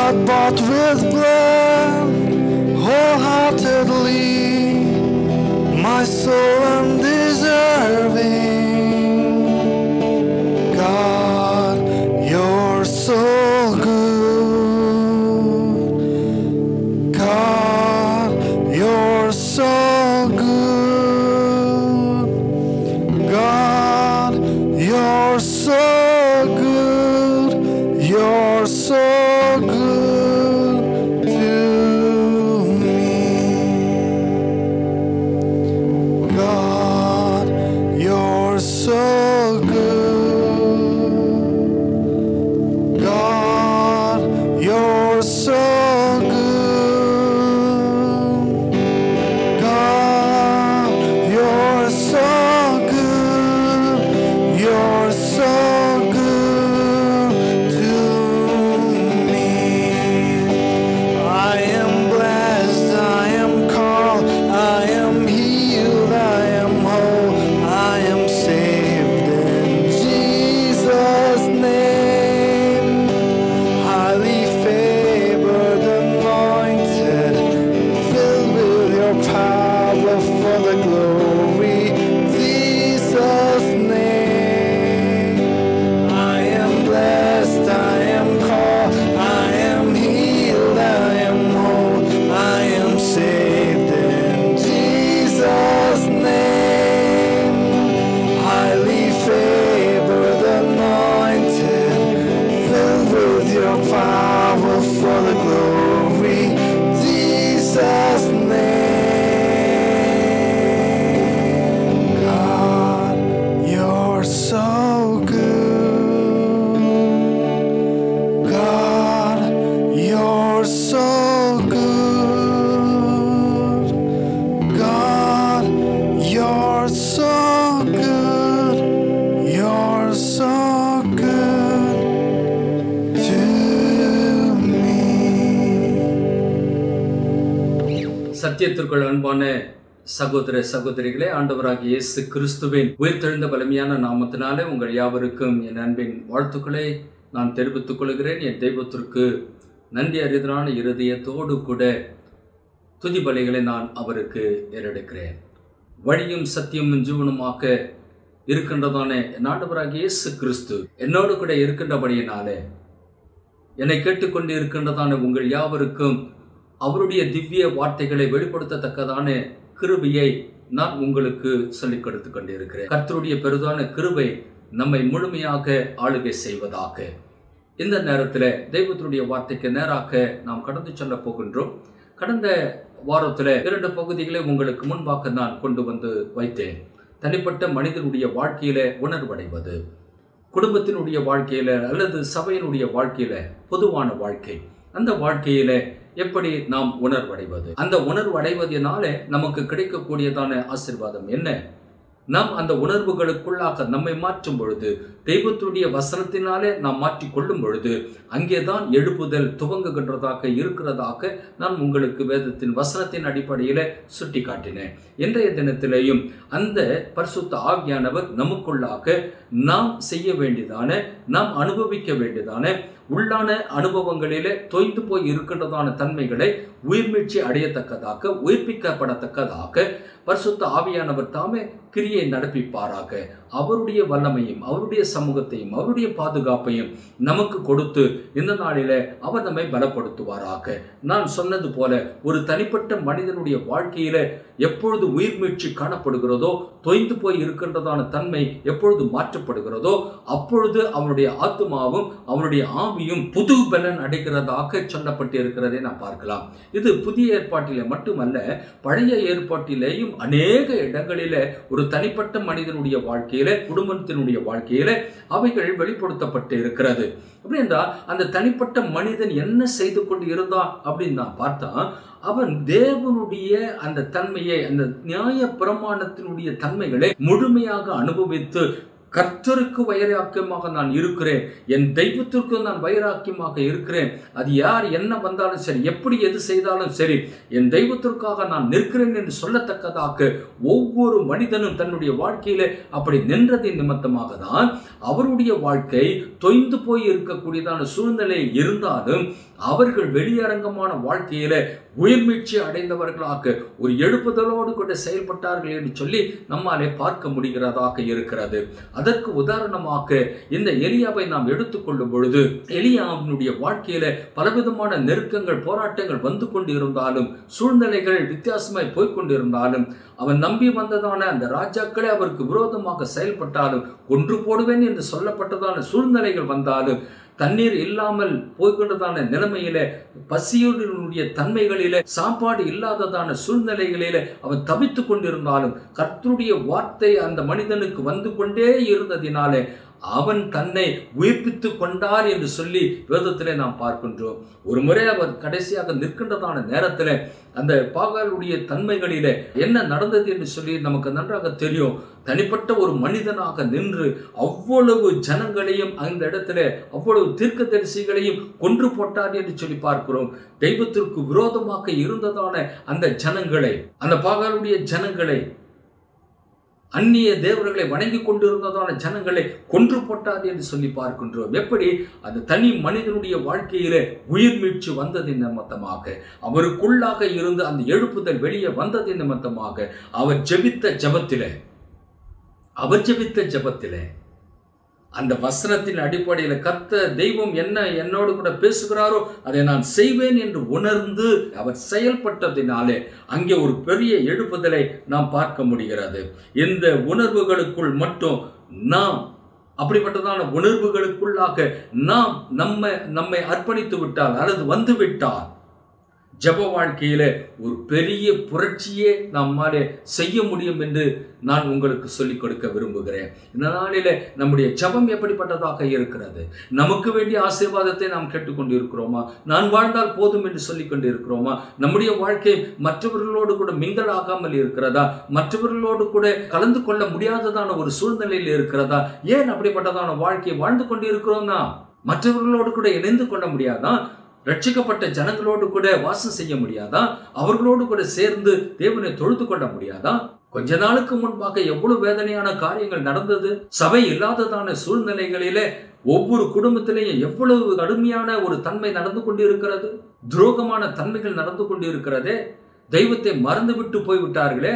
God bought with blood, wholeheartedly, my soul undeserving. God, you're so good. God, you're so good. God, you're so good. You're so good to me. God, you're so good. God, you're so good. God, you're so good. You're so good to me. I am blessed, I am called, I am healed, I am whole, I am saved in Jesus' name. Highly favored, anointed, filled with your power for the glory, Jesus' name. I am blessed, I am called, I am healed, I am whole, I am saved in Jesus' name. Highly favored, anointed, filled with your power for the glory, Jesus' name. God, you're so good. God, you're so good. God, you're so good. You're so good to me. சத்தியத்திற்குள் அன்பான சகோதர சகோதரிகளே ஆண்டவராகிய இயேசு கிறிஸ்துவின் உயிர்த்தெழுந்த பலமையான நாமத்தினாலே உங்கள் யாவருக்கும் என் அன்பின் வாழ்த்துக்களை நான் தெரிவித்துக் கொள்கிறேன் என் தெய்வத்திற்கு நன்றி அறிதலான இருதயத்தோடு கூட துதி பலிகளை நான் அவருக்கு ஏறெடுக்கிறேன் வழியும் சத்தியமும் ஜீவனுமாக இருக்கின்றதான என் ஆண்டவராகிய இயேசு கிறிஸ்து என்னோடு கூட இருக்கின்றபடியினாலே என்னை கேட்டுக்கொண்டு இருக்கின்றதான உங்கள் யாவருக்கும் அவருடைய திவ்ய வார்த்தைகளை வெளிப்படுத்தத்தக்கதான கிருபையை நான் உங்களுக்கு சொல்லிக் கொடுத்து கொண்டிருக்கிறேன் கர்த்தருடைய பெரிதான கிருபை நம்மை முழுமையாக ஆளுகை செய்வதாக இந்த நேரத்தில் தெய்வத்தினுடைய வார்த்தைக்கு நேராக நாம் கடந்து செல்ல போகின்றோம் கடந்த வாரத்தில் இரண்டு பகுதிகளை உங்களுக்கு முன்பாக நான் கொண்டு வந்து வைத்தேன் தனிப்பட்ட மனிதனுடைய வாழ்க்கையில உணர்வடைவது குடும்பத்தினுடைய வாழ்க்கையில அல்லது சபையினுடைய வாழ்க்கையில பொதுவான வாழ்க்கை அந்த வாழ்க்கையில எப்படி நாம் உணர்வடைவது அந்த உணர்வு அடைவதனால நமக்கு கிடைக்கக்கூடியதான ஆசீர்வாதம் என்ன நாம் அந்த உணர்வுகளுக்குள்ளாக நம்மை மாற்றும் பொழுது தெய்வத்துடைய வசனத்தினாலே நாம் மாற்றிக் கொள்ளும் பொழுது அங்கேதான் எழுப்புதல் துவங்குகின்றதாக இருக்கிறதாக நான் உங்களுக்கு வேதத்தின் வசனத்தின் அடிப்படையில் சுட்டி காட்டினேன் இன்றைய தினத்திலேயும் அந்த பரிசுத்த ஆவியானவர் நமக்குள்ளாக நாம் செய்ய வேண்டியதான நாம் அனுபவிக்க வேண்டியதான உள்ளான அனுபவங்களிலே தொய்ந்து போய் இருக்கின்றதான தன்மைகளை உயிர்மீழ்ச்சி அடையத்தக்கதாக உயிர்ப்பிக்கப்படத்தக்கதாக பரிசுத்த ஆவியானவர் தாமே கிரியை நடப்பிப்பாராக அவருடைய வல்லமையும் அவருடைய சமூகத்தையும் அவருடைய பாதுகாப்பையும் நமக்கு கொடுத்து இந்த நாளில அவர் நம்மை பலப்படுத்துவாராக நான் சொன்னது போல ஒரு தனிப்பட்ட மனிதனுடைய வாழ்க்கையில எப்பொழுது உயிர்மீழ்ச்சி காணப்படுகிறதோ தொய்ந்து போய் இருக்கின்றதான தன்மை எப்பொழுது மாற்றப்படுகிறதோ அப்பொழுது அவனுடைய ஆத்மாவும் அவனுடைய ஆவியும் புது பலன் அடைகிறதாக சொல்லப்பட்டு இருக்கிறதை நாம் பார்க்கலாம் இது புதிய ஏற்பாட்டிலே மட்டுமல்ல பழைய ஏற்பாட்டிலேயும் அநேக இடங்களில ஒரு தனிப்பட்ட மனிதனுடைய வாழ்க்கையில குடும்பத்தினுடைய வாழ்க்கையில அவைகள் வெளிப்படுத்தப்பட்டு இருக்கிறது அப்படி என்றால் அந்த தனிப்பட்ட மனிதன் என்ன செய்து கொண்டு இருந்தான் அப்படின்னு நான் பார்த்தா அவன் தேவனுடைய அந்த தன்மையை அந்த நியாய பிரமாணத்தினுடைய தன்மைகளை முழுமையாக அனுபவித்து கர்த்தருக்கு வைராக்கியமாக நான் இருக்கிறேன் என் தெய்வத்திற்கு நான் வைராக்கியமாக இருக்கிறேன் அது யார் என்ன வந்தாலும் சரி எப்படி எது செய்தாலும் சரி என் தெய்வத்திற்காக நான் நிற்கிறேன் என்று சொல்லத்தக்கதாக ஒவ்வொரு மனிதனும் தன்னுடைய வாழ்க்கையில அப்படி நின்றதின் நிமித்தமாக தான் அவருடைய வாழ்க்கை தொய்ந்து போய் இருக்கக்கூடியதான சூழ்நிலை இருந்தாலும் அவர்கள் வெளியரங்கமான வாழ்க்கையில உயிர்மீழ்ச்சி அடைந்தவர்களாக ஒரு எழுப்புதலோடு கூட செயல்பட்டார்கள் என்று சொல்லி நம்மாலே பார்க்க முடிகிறதாக இருக்கிறது அதற்கு உதாரணமாக இந்த எலியாவை நாம் எடுத்துக்கொள்ளும் பொழுது எலியாவினுடைய வாழ்க்கையில பலவிதமான நெருக்கங்கள் போராட்டங்கள் வந்து கொண்டு இருந்தாலும் சூழ்நிலைகள் வித்தியாசமாய் போய்க் கொண்டிருந்தாலும் அவன் நம்பி வந்ததான அந்த ராஜாக்களே அவருக்கு விரோதமாக செயல்பட்டாலும் கொன்று போடுவேன் என்று சொல்லப்பட்டதான சூழ்நிலைகள் வந்தாலும் தண்ணீர் இல்லாமல் போய்கொண்டதான நிலைமையில பசியுடைய தன்மைகளில சாப்பாடு இல்லாததான சூழ்நிலைகளில அவன் தவித்து கொண்டிருந்தாலும் கர்த்தருடைய வார்த்தை அந்த மனிதனுக்கு வந்து கொண்டே இருந்ததினாலே அவன் தன்னை உயிர்ப்பித்து கொண்டார் என்று சொல்லி வேதத்திலே நாம் பார்க்கின்றோம் ஒரு முறை அவர் கடைசியாக நிற்கின்றதான நேரத்தில் அந்த பாகாலுடைய தன்மைகளிலே என்ன நடந்தது என்று சொல்லி நமக்கு நன்றாக தெரியும் தனிப்பட்ட ஒரு மனிதனாக நின்று அவ்வளவு ஜனங்களையும் அந்த இடத்துல அவ்வளவு தீர்க்கதரிசிகளையும் கொன்று போட்டார் என்று சொல்லி பார்க்கிறோம் தெய்வத்திற்கு விரோதமாக இருந்ததான அந்த ஜனங்களை அந்த பாகாலுடைய ஜனங்களை அந்நிய தேவர்களை வணங்கி கொண்டிருந்ததான ஜனங்களை கொன்று போட்டாது என்று சொல்லி பார்க்கின்றோம் எப்படி அந்த தனி மனிதனுடைய வாழ்க்கையில உயிர் மீட்சி வந்ததின் நிமித்தமாக அவருக்குள்ளாக இருந்து அந்த எழுப்புதல் வெளியே வந்ததின் நிமித்தமாக அவர் ஜெபித்த ஜபத்திலே அவர் ஜெபித்த ஜபத்திலே அந்த வசனத்தின் அடிப்படையில் கத்த தெய்வம் என்ன என்னோடு கூட பேசுகிறாரோ அதை நான் செய்வேன் என்று உணர்ந்து அவர் செயல்பட்டதினாலே அங்கே ஒரு பெரிய எழுப்புதலை நாம் பார்க்க முடிகிறது இந்த உணர்வுகளுக்குள் மட்டும் நாம் அப்படிப்பட்டதான உணர்வுகளுக்குள்ளாக நாம் நம்ம நம்மை அர்ப்பணித்து விட்டால் அல்லது வந்து விட்டால் ஜப வாழ்க்கையில ஒரு பெரிய புரட்சியே நம்மாலே செய்ய முடியும் என்று நான் உங்களுக்கு சொல்லிக் கொடுக்க விரும்புகிறேன் இந்த நாளில நம்முடைய ஜபம் எப்படிப்பட்டதாக இருக்கிறது நமக்கு வேண்டிய ஆசீர்வாதத்தை நாம் கேட்டுக்கொண்டு இருக்கிறோமா நான் வாழ்ந்தால் போதும் என்று சொல்லிக் கொண்டு இருக்கிறோமா நம்முடைய வாழ்க்கை மற்றவர்களோடு கூட மிங்கல் ஆகாமல் இருக்கிறதா மற்றவர்களோடு கூட கலந்து கொள்ள முடியாததான ஒரு சூழ்நிலையில் இருக்கிறதா ஏன் அப்படிப்பட்டதான வாழ்க்கையை வாழ்ந்து கொண்டு இருக்கிறோம்னா மற்றவர்களோடு கூட இணைந்து கொள்ள முடியாதா ரட்சிக்கப்பட்ட ஜனங்களோடு கூட வாசம் செய்ய முடியாதா அவர்களோடு கூட சேர்ந்து தேவனை தொழுது கொள்ள முடியாதா கொஞ்ச நாளுக்கு முன்பாக எவ்வளவு வேதனையான காரியங்கள் நடந்தது சபை இல்லாததான சூழ்நிலைகளிலே ஒவ்வொரு குடும்பத்திலேயும் எவ்வளவு கடுமையான ஒரு தன்மை நடந்து கொண்டு இருக்கிறது துரோகமான தன்மைகள் நடந்து கொண்டு இருக்கிறதே தெய்வத்தை மறந்து விட்டு போய்விட்டார்களே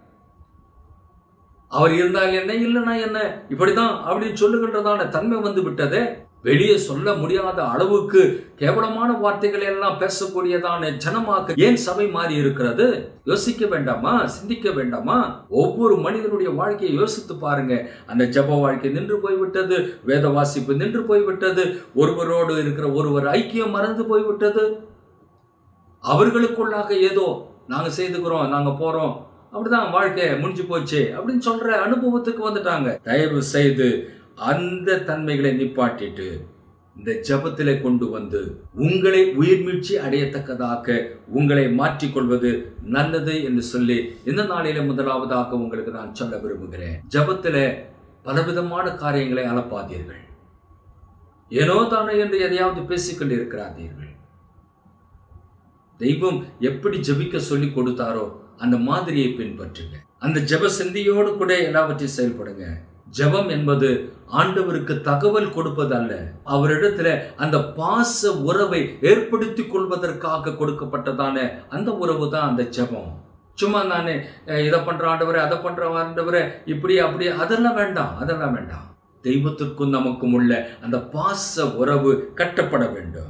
அவர் இருந்தால் என்ன இல்லைனா என்ன இப்படிதான் அப்படின்னு சொல்லுகின்றதான தன்மை வந்து விட்டதே வெளியே சொல்ல முடியாத அளவுக்கு கேவலமான வார்த்தைகளை எல்லாம் பேசக்கூடியதான ஜனமாக ஏன் சபை மாறி இருக்கிறது யோசிக்க வேண்டாமா சிந்திக்க வேண்டாமா ஒவ்வொரு மனிதனுடைய வாழ்க்கையை யோசித்து பாருங்க அந்த ஜப வாழ்க்கை நின்று போய்விட்டது வேத வாசிப்பு நின்று போய்விட்டது ஒருவரோடு இருக்கிற ஒருவர் ஐக்கியம் மறந்து போய்விட்டது அவர்களுக்குள்ளாக ஏதோ நாங்க செய்துக்கிறோம் நாங்க போறோம் அப்படிதான் வாழ்க்கை முடிஞ்சு போச்சு அப்படின்னு சொல்ற அனுபவத்துக்கு வந்துட்டாங்க தயவு செய்து அந்த தன்மைகளை நிப்பாட்டிட்டு இந்த ஜபத்திலே கொண்டு வந்து உங்களை உயிர்மீழ்ச்சி அடையத்தக்கதாக உங்களை மாற்றிக்கொள்வது நல்லது என்று சொல்லி இந்த நாளில முதலாவதாக உங்களுக்கு நான் சொல்ல விரும்புகிறேன் ஜபத்தில பலவிதமான காரியங்களை அலப்பாதீர்கள் ஏனோ தானோ என்று எதையாவது பேசிக்கொண்டு இருக்கிறாதீர்கள் தெய்வம் எப்படி ஜபிக்க சொல்லி கொடுத்தாரோ அந்த மாதிரியை பின்பற்றுங்க அந்த ஜப சிந்தியோடு கூட எல்லாவற்றையும் செயல்படுங்க ஜபம் என்பது ஆண்டவருக்கு தகவல் கொடுப்பது அல்ல அவரிடத்துல அந்த பாச உறவை ஏற்படுத்தி கொள்வதற்காக கொடுக்கப்பட்டதான அந்த உறவு தான் அந்த ஜபம் சும்மா நான் இதை பண்ற ஆண்டவரை அதை பண்ற ஆண்டவரை இப்படி அப்படி அதெல்லாம் வேண்டாம் அதெல்லாம் வேண்டாம் தெய்வத்திற்கும் நமக்கும் உள்ள அந்த பாச உறவு கட்டப்பட வேண்டும்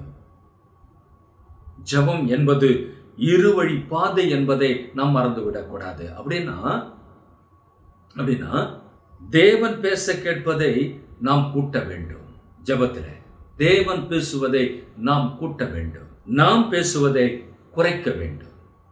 ஜபம் என்பது இருவழி பாதை என்பதை நாம் மறந்துவிடக்கூடாது அப்படின்னா அப்படின்னா தேவன் பேச கேட்பதை நாம் கூட்ட வேண்டும் ஜபத்தில் தேவன் பேசுவதை நாம் கூட்ட வேண்டும் நாம் பேசுவதை குறைக்க வேண்டும்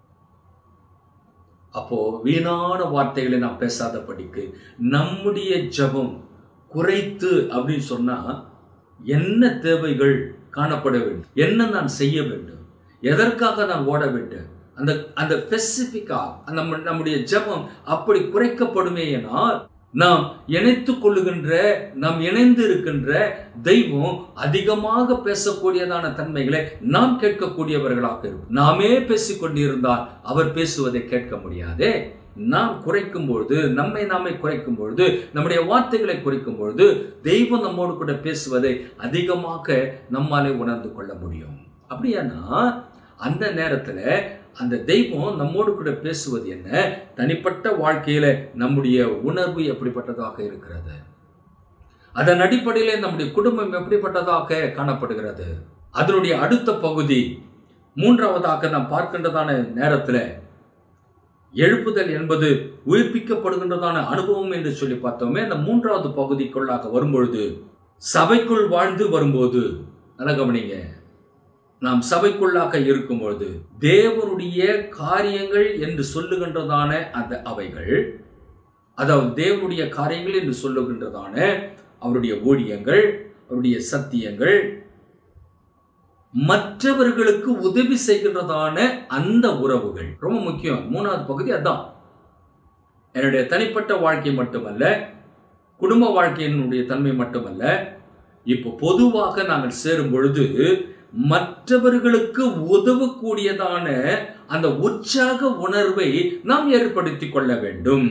அப்போ வீணான வார்த்தைகளை நாம் பேசாதபடிக்கு நம்முடைய ஜபம் குறைத்து அப்படின்னு சொன்னா என்ன தேவைகள் காணப்பட வேண்டும் என்ன நான் செய்ய வேண்டும் எதற்காக நான் ஓட வேண்டும் அந்த அந்த ஸ்பெசிஃபிக்கா நம்ம நம்முடைய ஜபம் அப்படி குறைக்கப்படுமே எனால் நாம் இணைத்துக் கொள்ளுகின்ற நாம் இணைந்து இருக்கின்ற தெய்வம் அதிகமாக பேசக்கூடியதான தன்மைகளை நாம் கேட்கக்கூடியவர்களாக இருக்கும் நாமே பேசிக் கொண்டிருந்தால் அவர் பேசுவதை கேட்க முடியாதே நாம் குறைக்கும் பொழுது நம்மை நாமே குறைக்கும் பொழுது நம்முடைய வார்த்தைகளை குறைக்கும் பொழுது தெய்வம் நம்மோடு கூட பேசுவதை அதிகமாக நம்மாலே உணர்ந்து கொள்ள முடியும் அப்படியானா அந்த நேரத்துல அந்த தெய்வம் நம்மோடு கூட பேசுவது என்ன தனிப்பட்ட வாழ்க்கையில நம்முடைய உணர்வு எப்படிப்பட்டதாக இருக்கிறது அதன் அடிப்படையில நம்முடைய குடும்பம் எப்படிப்பட்டதாக காணப்படுகிறது அதனுடைய அடுத்த பகுதி மூன்றாவதாக நாம் பார்க்கின்றதான நேரத்துல எழுப்புதல் என்பது உயிர்ப்பிக்கப்படுகின்றதான அனுபவம் என்று சொல்லி பார்த்தோமே அந்த மூன்றாவது பகுதிக்குள்ளாக வரும்பொழுது சபைக்குள் வாழ்ந்து வரும்போது நல்ல கவனிங்க நாம் சபைக்குள்ளாக இருக்கும்பொழுது தேவனுடைய காரியங்கள் என்று சொல்லுகின்றதான அந்த அவைகள் அதாவது தேவனுடைய காரியங்கள் என்று சொல்லுகின்றதான அவருடைய ஊழியங்கள் அவருடைய சத்தியங்கள் மற்றவர்களுக்கு உதவி செய்கின்றதான அந்த உறவுகள் ரொம்ப முக்கியம் மூணாவது பகுதி அதான் என்னுடைய தனிப்பட்ட வாழ்க்கை மட்டுமல்ல குடும்ப வாழ்க்கையினுடைய தன்மை மட்டுமல்ல இப்போ பொதுவாக நாங்கள் சேரும் பொழுது மற்றவர்களுக்கு உதவக்கூடியதான அந்த உற்சாக உணர்வை நாம் ஏற்படுத்திக் கொள்ள வேண்டும்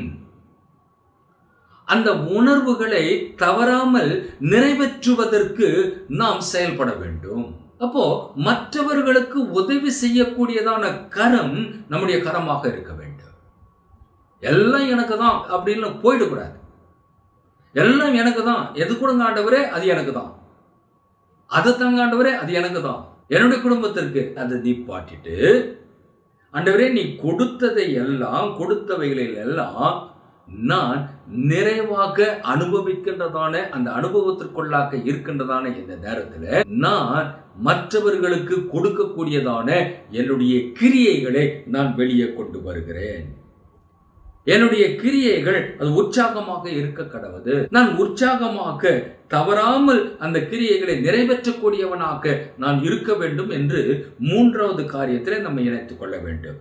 அந்த உணர்வுகளை தவறாமல் நிறைவேற்றுவதற்கு நாம் செயல்பட வேண்டும் அப்போ மற்றவர்களுக்கு உதவி செய்யக்கூடியதான கரம் நம்முடைய கரமாக இருக்க வேண்டும் எல்லாம் எனக்கு தான் அப்படின்னு போயிடக்கூடாது எல்லாம் எனக்கு தான் எது கொடுங்க ஆண்டவரே அது எனக்கு தான் அதை தாங்க ஆண்டவரே அது எனக்கு தான் என்னுடைய குடும்பத்திற்கு அதை நீ பாட்டிட்டு ஆண்டவரே நீ கொடுத்ததை எல்லாம் கொடுத்தவைகளில் எல்லாம் நான் நிறைவாக அனுபவிக்கின்றதான அந்த அனுபவத்திற்குள்ளாக இருக்கின்றதான இந்த நேரத்தில் நான் மற்றவர்களுக்கு கொடுக்கக்கூடியதான என்னுடைய கிரியைகளை நான் வெளியே கொண்டு வருகிறேன் என்னுடைய கிரியைகள் அது உற்சாகமாக இருக்க கடவுது நான் உற்சாகமாக தவறாமல் அந்த கிரியைகளை நிறைவேற்றக்கூடியவனாக நான் இருக்க வேண்டும் என்று மூன்றாவது காரியத்திலே நம்ம இணைத்துக் கொள்ள வேண்டும்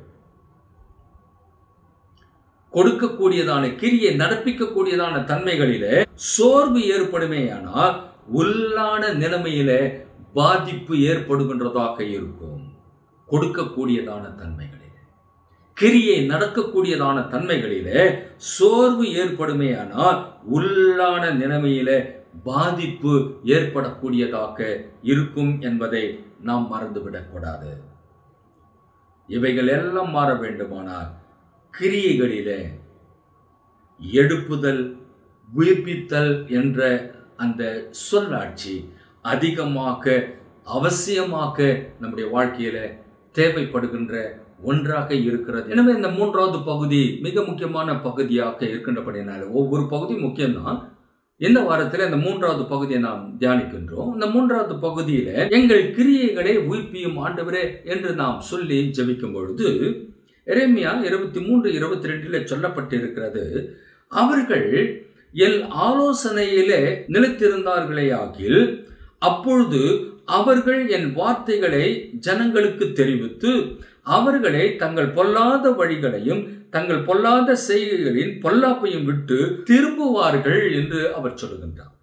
கொடுக்கக்கூடியதான கிரியை நடப்பிக்கக்கூடியதான தன்மைகளிலே சோர்வு ஏற்படுமேயானால் உள்ளான நிலைமையிலே பாதிப்பு ஏற்படுகின்றதாக இருக்கும் கொடுக்கக்கூடியதான தன்மைகளிலே கிரியை நடக்கக்கூடியதான தன்மைகளிலே சோர்வு ஏற்படுமேயானால் உள்ளான நிலைமையிலே பாதிப்பு ஏற்படக்கூடியதாக இருக்கும் என்பதை நாம் மறந்துவிடக்கூடாது இவைகள் எல்லாம் மாற வேண்டுமானால் கிரியைகளிலே எடுப்புதல் உயிர்ப்பித்தல் என்ற அந்த சொல்லாட்சி அதிகமாக அவசியமாக நம்முடைய வாழ்க்கையில தேவைப்படுகின்ற ஒன்றாக இருக்கிறது எனவே இந்த மூன்றாவது பகுதி மிக முக்கியமான பகுதியாக இருக்கின்றபடினால ஒவ்வொரு பகுதி முக்கியம்தான் இந்த வாரத்தில் இந்த மூன்றாவது பகுதியை நாம் தியானிக்கின்றோம் இந்த மூன்றாவது பகுதியில எங்கள் கிரியைகளை உயிர்ப்பியும் ஆண்டவரே என்று நாம் சொல்லி ஜெபிக்கும் பொழுது எரேமியா இருபத்தி மூன்று இருபத்தி ரெண்டுல சொல்லப்பட்டிருக்கிறது அவர்கள் என் ஆலோசனையிலே நிலைத்திருந்தார்களே ஆகில் அப்பொழுது அவர்கள் என் வார்த்தைகளை ஜனங்களுக்கு தெரிவித்து அவர்களை தங்கள் பொல்லாத வழிகளையும் தங்கள் பொல்லாத செய்கைகளின் பொல்லாப்பையும் விட்டு திரும்புவார்கள் என்று அவர் சொல்லுகின்றார்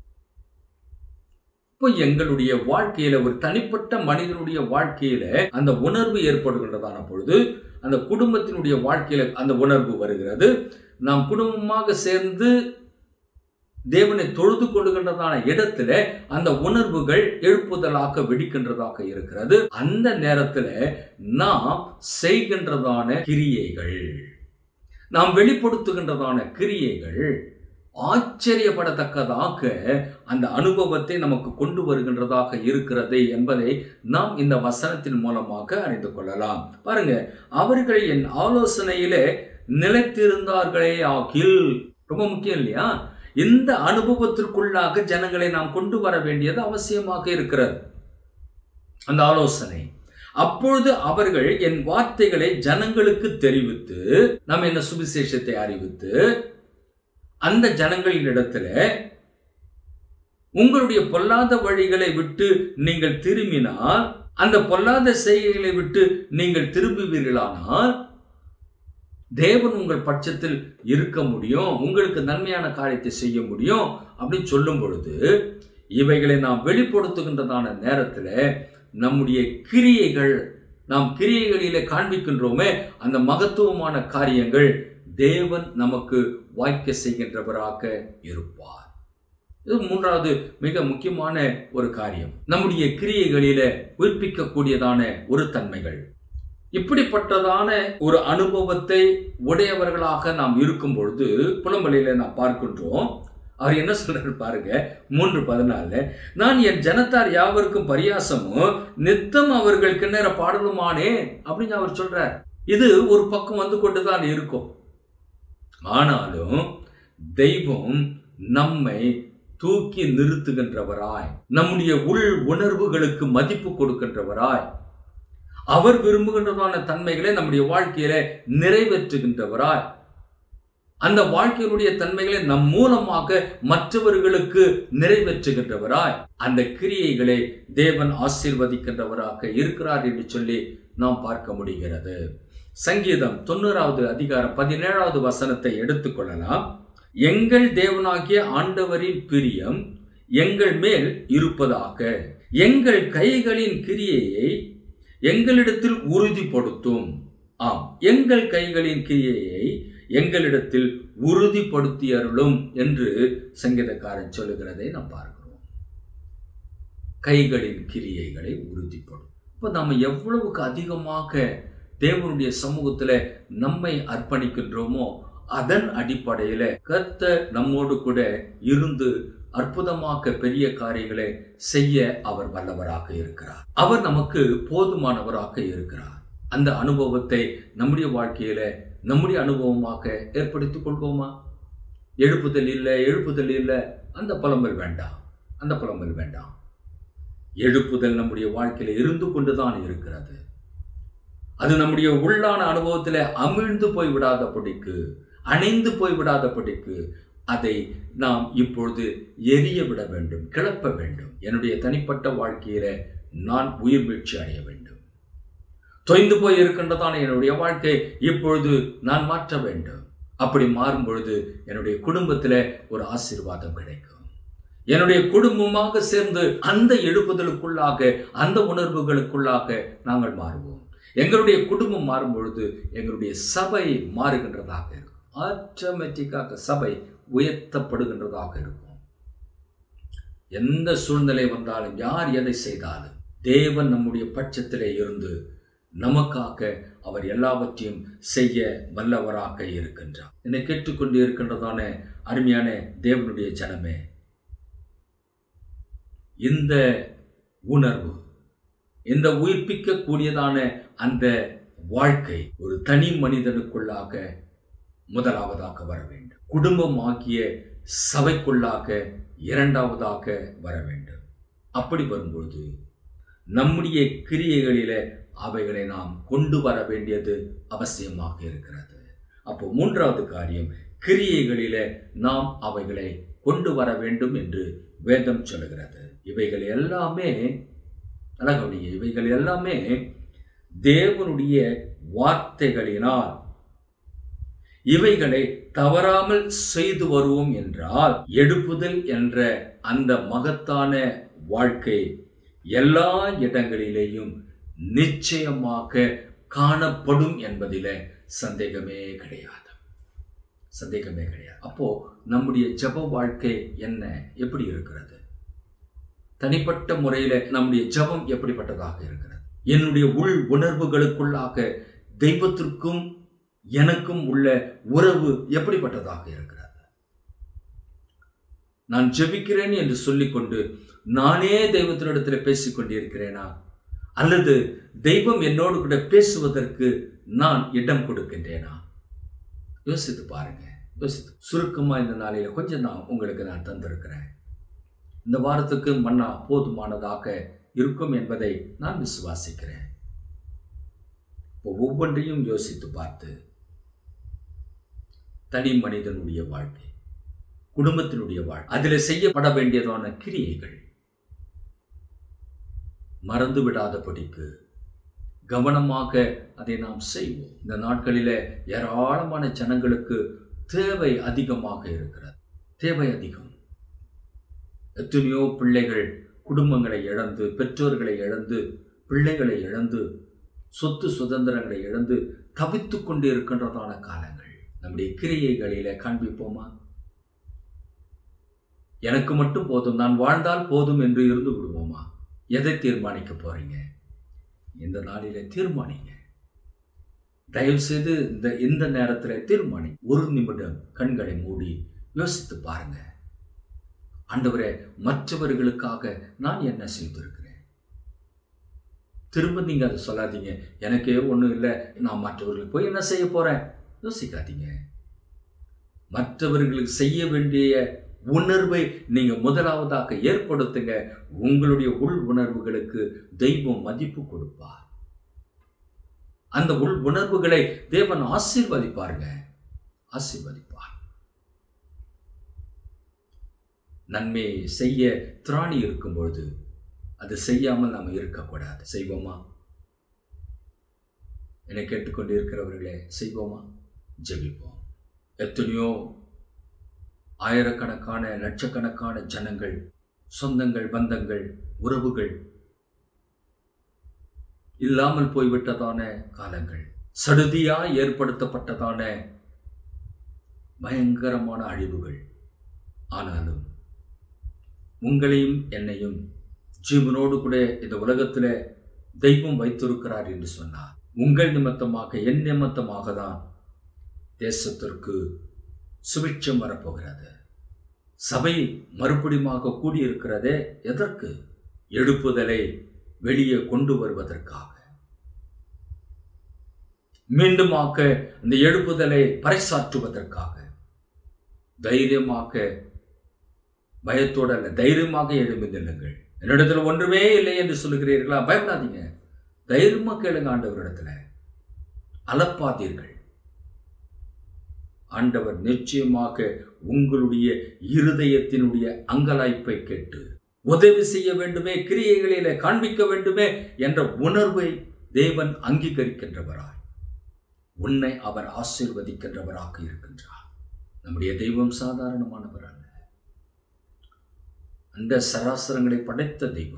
இப்போ எங்களுடைய வாழ்க்கையில ஒரு தனிப்பட்ட மனிதனுடைய வாழ்க்கையில அந்த உணர்வு ஏற்படுகின்றதான பொழுது அந்த குடும்பத்தினுடைய வாழ்க்கையில அந்த உணர்வு வருகிறது நாம் குடும்பமாக சேர்ந்து தேவனை தொழுது கொள்ளுகின்றதான இடத்துல அந்த உணர்வுகள் எழுப்புதலாக வெடிக்கின்றதாக இருக்கிறது அந்த நேரத்துல நாம் செய்கின்றதான கிரியைகள் நாம் வெளிப்படுத்துகின்றதான கிரியைகள் ஆச்சரியப்படத்தக்கதாக அந்த அனுபவத்தை நமக்கு கொண்டு வருகின்றதாக இருக்கிறது என்பதை நாம் இந்த வசனத்தின் மூலமாக அறிந்து கொள்ளலாம் பாருங்க அவர்கள் என் ஆலோசனையிலே நிலைத்திருந்தார்களே ஆகில் ரொம்ப முக்கியம் இல்லையா இந்த அனுபவத்திற்குள்ளாக ஜனங்களை நாம் கொண்டு வர வேண்டியது அவசியமாக இருக்கிறது அந்த ஆலோசனை அப்பொழுது அவர்கள் என் வார்த்தைகளை ஜனங்களுக்கு தெரிவித்து நம்ம என்ன சுவிசேஷத்தை அறிவித்து அந்த ஜனங்களிடத்துல உங்களுடைய பொல்லாத வழிகளை விட்டு நீங்கள் திரும்பினால் அந்த பொல்லாத செய்கைகளை விட்டு நீங்கள் திரும்புவீர்களானால் தேவன் உங்கள் பட்சத்தில் இருக்க முடியும் உங்களுக்கு நன்மையான காரியத்தை செய்ய முடியும் அப்படின்னு சொல்லும் பொழுது இவைகளை நாம் வெளிப்படுத்துகின்றதான நேரத்தில் நம்முடைய கிரியைகள் நாம் கிரியைகளிலே காண்பிக்கின்றோமே அந்த மகத்துவமான காரியங்கள் தேவன் நமக்கு வாய்க்க செய்கின்றவராக இருப்பார் இது மூன்றாவது மிக முக்கியமான ஒரு காரியம் நம்முடைய கிரியைகளில உயிர்ப்பிக்கக்கூடியதான ஒரு தன்மைகள் இப்படிப்பட்டதான ஒரு அனுபவத்தை உடையவர்களாக நாம் இருக்கும் பொழுது புலம்பலியில நாம் பார்க்கின்றோம் அவர் என்ன சொல்றாரு பாருங்க மூன்று பதினாலு நான் என் ஜனத்தார் யாவருக்கும் பரியாசமும் நித்தம் அவர்கள் கிண்ணற பாடலுமானே அப்படின்னு அவர் சொல்றார் இது ஒரு பக்கம் வந்து கொண்டுதான் இருக்கும் ஆனாலும் தெய்வம் நம்மை தூக்கி நிறுத்துகின்றவராய் நம்முடைய உள் உணர்வுகளுக்கு மதிப்பு கொடுக்கின்றவராய் அவர் விரும்புகின்றதான தன்மைகளை நம்முடைய வாழ்க்கையில நிறைவேற்றுகின்றவராய் அந்த வாழ்க்கையினுடைய தன்மைகளை நம் மூலமாக மற்றவர்களுக்கு நிறைவேற்றுகின்றவராய் அந்த கிரியைகளை தேவன் ஆசீர்வதிக்கின்றவராக இருக்கிறார் என்று சொல்லி நாம் பார்க்க முடிகிறது சங்கீதம் தொண்ணூறாவது அதிகாரம் பதினேழாவது வசனத்தை எடுத்துக்கொள்ளலாம் எங்கள் தேவனாகிய ஆண்டவரின் பிரியம் எங்கள் மேல் இருப்பதாக எங்கள் கைகளின் கிரியையை எங்களிடத்தில் உறுதிப்படுத்தும் ஆம் எங்கள் கைகளின் கிரியையை எங்களிடத்தில் உறுதிப்படுத்தி அருளும் என்று சங்கீதக்காரன் சொல்லுகிறதை நாம் பார்க்கிறோம் கைகளின் கிரியைகளை உறுதிப்படும் இப்போ நம்ம எவ்வளவுக்கு அதிகமாக தேவனுடைய சமூகத்தில் நம்மை அர்ப்பணிக்கின்றோமோ அதன் அடிப்படையில் கர்த்த நம்மோடு கூட இருந்து அற்புதமாக பெரிய காரியங்களை செய்ய அவர் வல்லவராக இருக்கிறார் அவர் நமக்கு போதுமானவராக இருக்கிறார் அந்த அனுபவத்தை நம்முடைய வாழ்க்கையில நம்முடைய அனுபவமாக ஏற்படுத்திக் கொள்வோமா எழுப்புதல் இல்லை எழுப்புதல் இல்லை அந்த புலம்பல் வேண்டாம் அந்த புலம்பல் வேண்டாம் எழுப்புதல் நம்முடைய வாழ்க்கையில இருந்து கொண்டுதான் இருக்கிறது அது நம்முடைய உள்ளான அனுபவத்தில் அமிழ்ந்து போய் விடாதபடிக்கு அணைந்து போய் விடாதபடிக்கு அதை நாம் இப்பொழுது எரிய விட வேண்டும் கிளப்ப வேண்டும் என்னுடைய தனிப்பட்ட வாழ்க்கையில நான் உயிர் வீழ்ச்சி அடைய வேண்டும் தொய்ந்து போய் இருக்கின்றதான என்னுடைய வாழ்க்கை இப்பொழுது நான் மாற்ற வேண்டும் அப்படி மாறும் பொழுது என்னுடைய குடும்பத்தில் ஒரு ஆசீர்வாதம் கிடைக்கும் என்னுடைய குடும்பமாக சேர்ந்து அந்த எழுப்புதலுக்குள்ளாக அந்த உணர்வுகளுக்குள்ளாக நாங்கள் மாறுவோம் எங்களுடைய குடும்பம் மாறும் பொழுது எங்களுடைய சபை மாறுகின்றதாக இருக்கும் ஆட்டோமேட்டிக்காக சபை உயர்த்தப்படுகின்றதாக இருக்கும் எந்த சூழ்நிலை வந்தாலும் யார் எதை செய்தாலும் தேவன் நம்முடைய பட்சத்திலே இருந்து நமக்காக அவர் எல்லாவற்றையும் செய்ய வல்லவராக இருக்கின்றார் என்னை கேட்டுக்கொண்டு இருக்கின்றதான அருமையான தேவனுடைய ஜனமே இந்த உணர்வு இந்த உயிர்ப்பிக்க கூடியதான அந்த வாழ்க்கை ஒரு தனி மனிதனுக்குள்ளாக முதலாவதாக வர வேண்டும் குடும்பம் ஆகிய சபைக்குள்ளாக இரண்டாவதாக வர வேண்டும் அப்படி வரும்பொழுது நம்முடைய கிரியைகளில அவைகளை நாம் கொண்டு வர வேண்டியது அவசியமாக இருக்கிறது அப்போ மூன்றாவது காரியம் கிரியைகளில நாம் அவைகளை கொண்டு வர வேண்டும் என்று வேதம் சொல்லுகிறது இவைகள் எல்லாமே அழகவனிய இவைகள் எல்லாமே தேவனுடைய வார்த்தைகளினால் இவைகளை தவறாமல் செய்து வருவோம் என்றால் எடுப்புதல் என்ற அந்த மகத்தான வாழ்க்கை எல்லா இடங்களிலேயும் நிச்சயமாக காணப்படும் என்பதில சந்தேகமே கிடையாது சந்தேகமே கிடையாது அப்போ நம்முடைய ஜப வாழ்க்கை என்ன எப்படி இருக்கிறது தனிப்பட்ட முறையில் நம்முடைய ஜபம் எப்படிப்பட்டதாக இருக்கிறது என்னுடைய உள் உணர்வுகளுக்குள்ளாக தெய்வத்திற்கும் எனக்கும் உள்ள உறவு எப்படிப்பட்டதாக இருக்கிறது நான் ஜெபிக்கிறேன் என்று சொல்லிக்கொண்டு நானே தெய்வத்தினிடத்தில் பேசிக் கொண்டிருக்கிறேனா அல்லது தெய்வம் என்னோடு கூட பேசுவதற்கு நான் இடம் கொடுக்கின்றேனா யோசித்து பாருங்க யோசித்து சுருக்கமா இந்த நாளையில கொஞ்சம் நான் உங்களுக்கு நான் தந்திருக்கிறேன் இந்த வாரத்துக்கு மன்னா போதுமானதாக இருக்கும் என்பதை நான் விசுவாசிக்கிறேன் இப்போ ஒவ்வொன்றையும் யோசித்து பார்த்து தனி மனிதனுடைய வாழ்க்கை குடும்பத்தினுடைய வாழ்க்கை அதில் செய்யப்பட வேண்டியதான கிரியைகள் மறந்து விடாதபடிக்கு கவனமாக அதை நாம் செய்வோம் இந்த நாட்களிலே ஏராளமான ஜனங்களுக்கு தேவை அதிகமாக இருக்கிறது தேவை அதிகம் எத்தனையோ பிள்ளைகள் குடும்பங்களை இழந்து பெற்றோர்களை இழந்து பிள்ளைகளை இழந்து சொத்து சுதந்திரங்களை இழந்து தவித்து கொண்டு இருக்கின்றதான காலங்கள் நம்முடைய கிரியைகளிலே காண்பிப்போமா எனக்கு மட்டும் போதும் நான் வாழ்ந்தால் போதும் என்று இருந்து விடுவோமா எதை தீர்மானிக்க போறீங்க இந்த நாளிலே தீர்மானிங்க தயவு செய்து இந்த இந்த நேரத்தில் தீர்மானி ஒரு நிமிடம் கண்களை மூடி யோசித்து பாருங்க ஆண்டவரே மற்றவர்களுக்காக நான் என்ன செய்திருக்கிறேன் திரும்ப நீங்க அதை சொல்லாதீங்க எனக்கே ஒன்றும் இல்லை நான் மற்றவர்களுக்கு போய் என்ன செய்ய போறேன் யோசிக்காதீங்க மற்றவர்களுக்கு செய்ய வேண்டிய உணர்வை நீங்க முதலாவதாக ஏற்படுத்துங்க உங்களுடைய உள் உணர்வுகளுக்கு தெய்வம் மதிப்பு கொடுப்பார் அந்த உள் உணர்வுகளை தேவன் ஆசீர்வதிப்பாருங்க ஆசீர்வதிப்பார் நன்மை செய்ய திராணி இருக்கும் பொழுது அது செய்யாமல் நாம் இருக்கக்கூடாது செய்வோமா என்னை கேட்டுக்கொண்டு இருக்கிறவர்களே செய்வோமா ஜெபிப்போம் எத்தனையோ ஆயிரக்கணக்கான லட்சக்கணக்கான ஜனங்கள் சொந்தங்கள் பந்தங்கள் உறவுகள் இல்லாமல் போய்விட்டதான காலங்கள் சடுதியாய் ஏற்படுத்தப்பட்டதான பயங்கரமான அழிவுகள் ஆனாலும் உங்களையும் என்னையும் ஜீவனோடு கூட இந்த உலகத்தில் தெய்வம் வைத்திருக்கிறார் என்று சொன்னார் உங்கள் நிமித்தமாக என் நிமித்தமாக தான் தேசத்திற்கு சுபிட்சம் வரப்போகிறது சபை மறுபடியுமாக கூடியிருக்கிறதே எதற்கு எழுப்புதலை வெளியே கொண்டு வருவதற்காக மீண்டுமாக்க இந்த எழுப்புதலை பறைசாற்றுவதற்காக தைரியமாக பயத்தோடு அல்ல தைரியமாக எழும்பி நில்லுங்கள் என்னிடத்துல ஒன்றுமே இல்லை என்று சொல்லுகிறீர்களா பயப்படாதீங்க தைரியமா கேளுங்க ஆண்டவரிடத்துல அலப்பாதீர்கள் ஆண்டவர் நிச்சயமாக உங்களுடைய இருதயத்தினுடைய அங்கலாய்ப்பை கேட்டு உதவி செய்ய வேண்டுமே கிரியைகளிலே காண்பிக்க வேண்டுமே என்ற உணர்வை தேவன் அங்கீகரிக்கின்றவராய் உன்னை அவர் ஆசீர்வதிக்கின்றவராக இருக்கின்றார் நம்முடைய தெய்வம் சாதாரணமானவர் அல்ல அந்த சராசரங்களை படைத்த தெய்வம்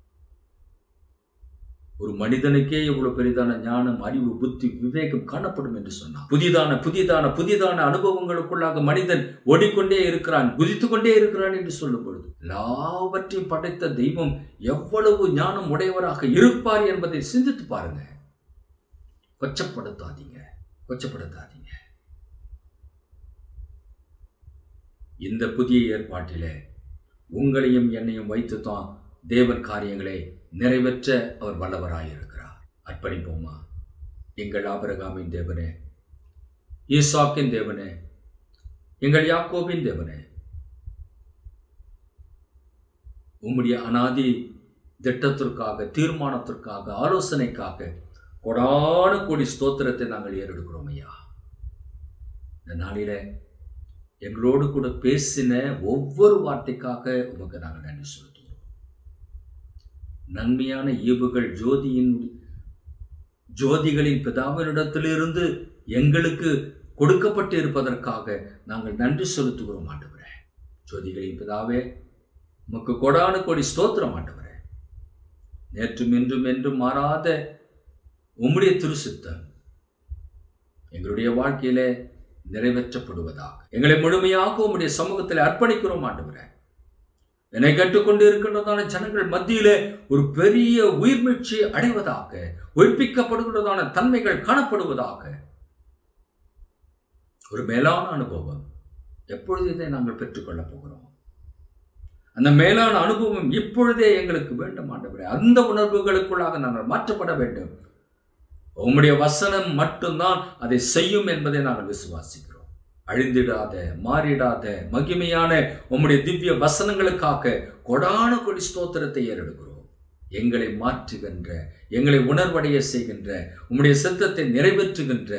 ஒரு மனிதனுக்கே இவ்வளவு பெரிதான ஞானம் அறிவு புத்தி விவேகம் காணப்படும் என்று சொன்னார் புதிதான புதிதான புதிதான அனுபவங்களுக்குள்ளாக மனிதன் ஓடிக்கொண்டே இருக்கிறான் குதித்து கொண்டே இருக்கிறான் என்று சொல்லும் பொழுது எல்லாவற்றையும் படைத்த தெய்வம் எவ்வளவு ஞானம் உடையவராக இருப்பார் என்பதை சிந்தித்து பாருங்க கொச்சப்படுத்தாதீங்க கொச்சப்படுத்தாதீங்க இந்த புதிய ஏற்பாட்டிலே உங்களையும் என்னையும் வைத்து தான் தேவன் காரியங்களை நிறைவேற்ற அவர் வல்லவராயிருக்கிறார் அர்ப்பணிப்போமா எங்கள் ஆபரகாமின் தேவனே ஈசாக்கின் தேவனே எங்கள் யாக்கோபின் தேவனே உம்முடைய அனாதி திட்டத்திற்காக தீர்மானத்திற்காக ஆலோசனைக்காக கொடான கோடி ஸ்தோத்திரத்தை நாங்கள் ஏறெடுக்கிறோம் ஐயா இந்த நாளில எங்களோடு கூட பேசின ஒவ்வொரு வார்த்தைக்காக உமக்கு நாங்கள் நன்றி செலுத்துகிறோம் நன்மையான ஈவுகள் ஜோதியின் ஜோதிகளின் பிதாவினிடத்திலிருந்து எங்களுக்கு கொடுக்கப்பட்டு இருப்பதற்காக நாங்கள் நன்றி செலுத்துகிறோம் ஆண்டவரே ஜோதிகளின் பிதாவே உமக்கு கொடான கோடி ஸ்தோத்திரம் ஆண்டவரே நேற்றும் இன்றும் என்றும் மாறாத உம்முடைய திருசித்தம் எங்களுடைய வாழ்க்கையிலே நிறைவேற்றப்படுவதாக எங்களை முழுமையாக உம்முடைய சமூகத்தில் அர்ப்பணிக்கிறோம் ஆண்டவரே என்னை கேட்டுக்கொண்டு இருக்கின்றதான ஜனங்கள் மத்தியிலே ஒரு பெரிய உயிர்மீழ்ச்சி அடைவதாக உயிர்ப்பிக்கப்படுகின்றதான தன்மைகள் காணப்படுவதாக ஒரு மேலான அனுபவம் எப்பொழுது இதை நாங்கள் பெற்றுக்கொள்ளப் போகிறோம் அந்த மேலான அனுபவம் இப்பொழுதே எங்களுக்கு வேண்டும் ஆண்டவரே அந்த உணர்வுகளுக்குள்ளாக நாங்கள் மாற்றப்பட வேண்டும் உம்முடைய வசனம் மட்டும்தான் அதை செய்யும் என்பதை நாங்கள் விசுவாசிக்கிறோம் அழிந்திடாத மாறிடாத மகிமையான உம்முடைய திவ்ய வசனங்களுக்காக கொடான கொடி ஸ்தோத்திரத்தை ஏறெடுக்கிறோம் எங்களை மாற்றுகின்ற எங்களை உணர்வடைய செய்கின்ற உம்முடைய சித்தத்தை நிறைவேற்றுகின்ற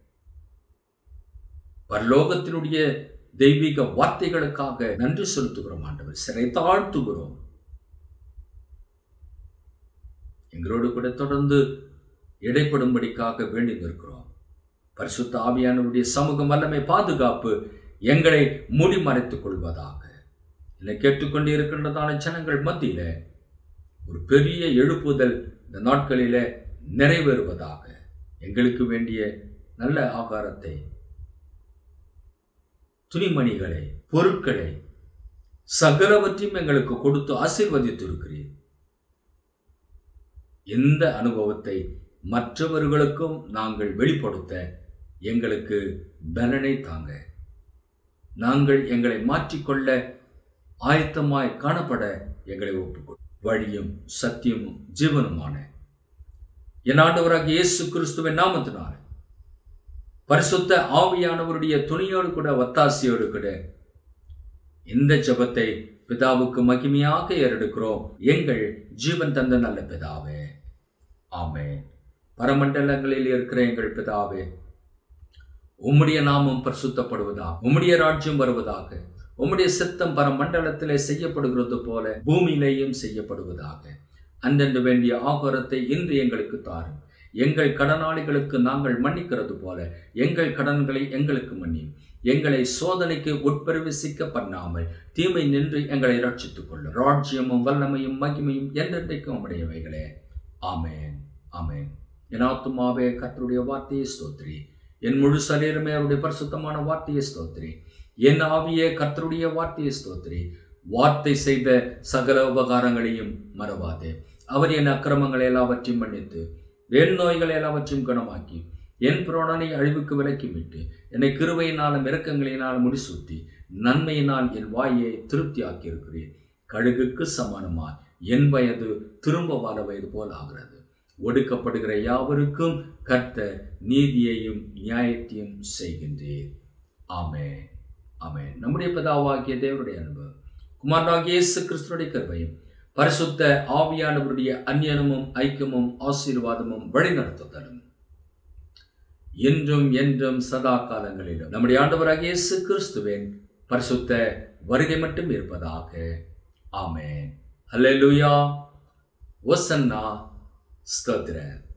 பரலோகத்தினுடைய தெய்வீக வார்த்தைகளுக்காக நன்றி செலுத்துகிறோம் ஆண்டவர் சிறை தாழ்த்துகிறோம் எங்களோடு கூட தொடர்ந்து இடைப்படும்படிக்காக வேண்டி நிற்கிறோம் பரிசுத்த ஆவியானவருடைய சமூக வல்லமை பாதுகாப்பு எங்களை மூடிமறைத்துக் கொள்வதாக என்னை கேட்டுக்கொண்டு இருக்கின்றதான ஜனங்கள் மத்தியில ஒரு பெரிய எழுப்புதல் இந்த நாட்களிலே நிறைவேறுவதாக எங்களுக்கு வேண்டிய நல்ல ஆகாரத்தை துணிமணிகளை பொருட்களை சகலவற்றையும் எங்களுக்கு கொடுத்து ஆசீர்வதித்து இருக்கிறீர் இந்த அனுபவத்தை மற்றவர்களுக்கும் நாங்கள் வெளிப்படுத்த எங்களுக்கு பலனை தாங்க நாங்கள் எங்களை மாற்றிக்கொள்ள ஆயத்தமாய் காணப்பட எங்களை ஒப்புக்கொள் வழியும் சத்தியமும் ஜீவனுமான என் ஆண்டவராக இயேசு கிறிஸ்துவின் நாமத்தினால் பரிசுத்த ஆவியானவருடைய துணியோடு கூட ஒத்தாசையோடு கூட இந்த ஜெபத்தை பிதாவுக்கு மகிமையாக ஏறெடுக்கிறோம் எங்கள் ஜீவன் தந்த நல்ல பிதாவே ஆமென் பரமண்டலங்களில் இருக்கிற எங்கள் பிதாவே உம்முடைய நாமம் பரிசுத்தப்படுவதாக உம்முடைய ராஜ்யம் வருவதாக உம்முடைய சித்தம் பரமண்டலத்திலே செய்யப்படுகிறது போல பூமியிலேயும் செய்யப்படுவதாக அந்தண்டு வேண்டிய ஆகாரத்தை இன்று எங்களுக்கு தாரும் எங்கள் கடனாளிகளுக்கு நாங்கள் மன்னிக்கிறது போல எங்கள் கடன்களை எங்களுக்கு மன்னியும் எங்களை சோதனைக்கு உட்பிரவேசிக்க பண்ணாமல் தீமை நின்று எங்களை ரட்சித்துக் கொள்ளும் ராஜ்யமும் வல்லமையும் மகிமையும் என்றென்றைக்கும் உடையவைகளே ஆமென் ஆமென் என் ஆத்துமாவே கர்த்தருடைய வார்த்தையை ஸ்தோத்திரி என் முழு சரீரமே அவருடைய பரிசுத்தமான வார்த்தையை ஸ்தோத்திரி என் ஆவியே கர்த்தருடைய வார்த்தையை ஸ்தோத்திரி வார்த்தை செய்த சகல உபகாரங்களையும் மறவாதே அவர் என் அக்கிரமங்களை எல்லாவற்றையும் மன்னித்து என் நோய்களை எல்லாவற்றையும் குணமாக்கி என் புராணனை அழிவுக்கு விலக்கி விட்டு என்னை கிருபையினாலும் இரக்கங்களினாலும் முடிசூட்டி நன்மையினால் என் வாயை திருப்தியாக்கி இருக்கிறேன் கழுகுக்கு சமானமாய் என் வயது திரும்ப வாழ வயது போல் ஆகிறது ஒடுக்கப்படுகிற யாவருக்கும் கர்த்தர் நீதியையும் நியாயத்தையும் செய்கின்றேன் ஆமென் ஆமென் நம்முடைய பிதாவாகிய தேவனுடைய அன்பு குமாரனாகிய இயேசு கிறிஸ்துடைய கருவையும் பரிசுத்த ஆவியானவருடைய அந்நியனமும் ஐக்கியமும் ஆசீர்வாதமும் வழிநடத்துதலும் என்றும் என்றும் சதா காலங்களிலும் நம்முடைய ஆண்டவராகிய இயேசு கிறிஸ்துவின் பரிசுத்த வருகை மட்டும் இருப்பதாக ஆமென் ஹalleluya ஒசன்னா ஸ்தோத்திரம்